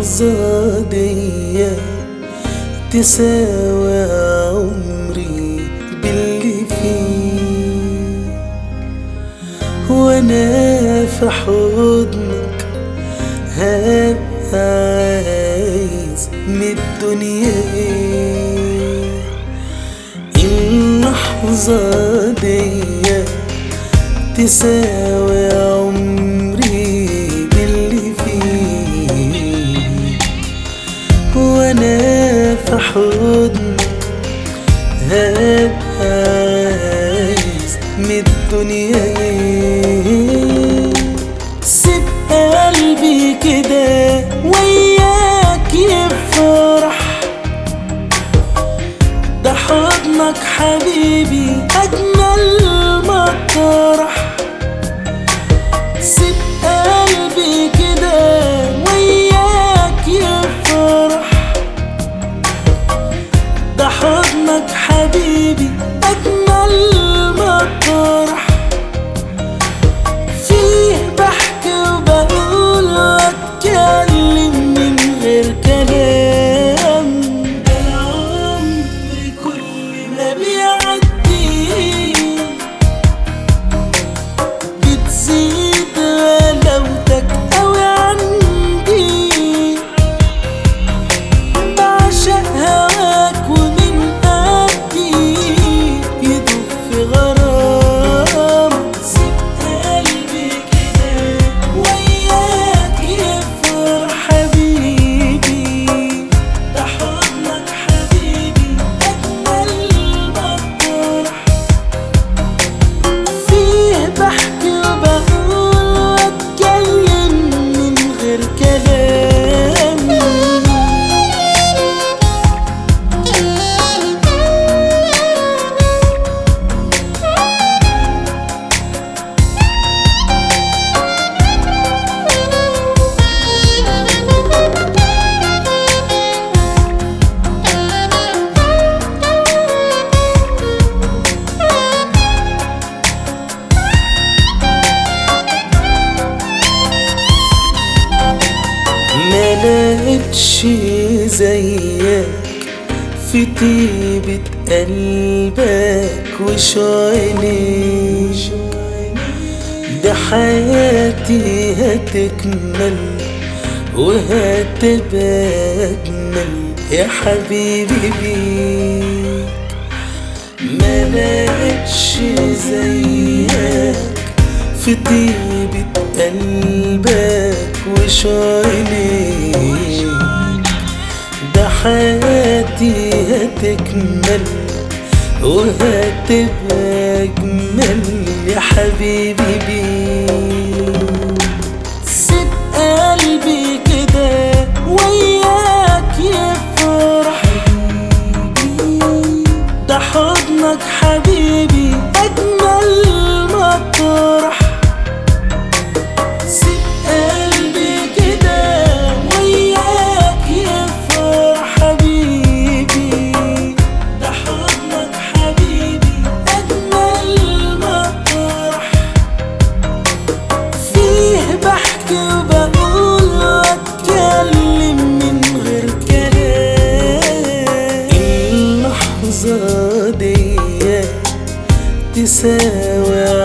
اللحظة دي تساوي عمري باللي فيه وانا في حضنك هبقى عايز من الدنيا ايه اللحظة دي تساوي عمري باللي فيه وانا في حضنك هبقى عايز من الدنيا ايه سيب قلبي كده وياك يفرح ده حضنك حبيبي أجمل مطرح سيب قلبي كده وياك يفرح ده حضنك حبيبي أجمل مطرح فيه بحكي وبقول واتكلم من غير كلام ده العمر كل ما بيعدي بتزيد غلاوتك قوي عندي بعشق هواك ومن قدي يدوب في غرام سيب قلبي كده وياك يفرح حبيبي ده حضنك حبيبي أجمل مطرح فيه بحكي وبقول واتكلم من غير كلام ما لقيتش زيك في طيبة قلبك وشعيني ده حياتي هتكمل وهتبقى أجمل يا حبيبي بيك ما لقيتش زيك في طيبة قلبك وشعيني ده حياتي هتكمل وهتبقى أجمل يا حبيبي بيك سيب قلبي كده وياك يفرح ده حضنك حبيبي أجمل مطرح سيب قلبي كده وياك يفرح حبيبي ده حضنك حبيبي أجمل مطرح فيه بحكي وبقول واتكلم من غير كلام اللحظة دي تساوي